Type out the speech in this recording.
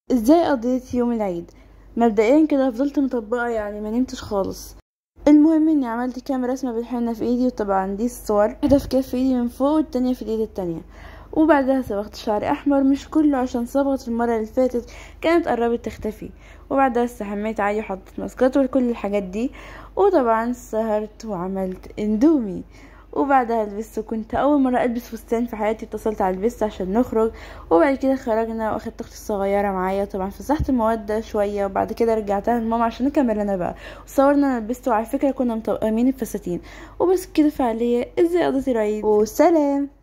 ازاي قضيت يوم العيد مبدئيا كده فضلت مطبقه يعني ما نمتش خالص المهم اني عملت كام رسمه بالحنه في ايدي وطبعا دي الصور واحده في كف ايدي من فوق والتانية في الايد التانية وبعدها صبغت شعري احمر مش كله عشان صبغة المره اللي فاتت كانت قربت تختفي وبعدها استحميت عادي وحطيت ماسكات وكل الحاجات دي وطبعا سهرت وعملت اندومي وبعدها لبست وكنت اول مره البس فستان في حياتي اتصلت على البس عشان نخرج وبعد كده خرجنا واخدت اختي الصغيره معايا طبعا فسحت المواد شويه وبعد كده رجعتها لماما عشان نكمل انا بقى وصورنا انا لبست وعلى فكره كنا مطقمين الفساتين وبس كده فعليا ازاي قضيت العيد وسلام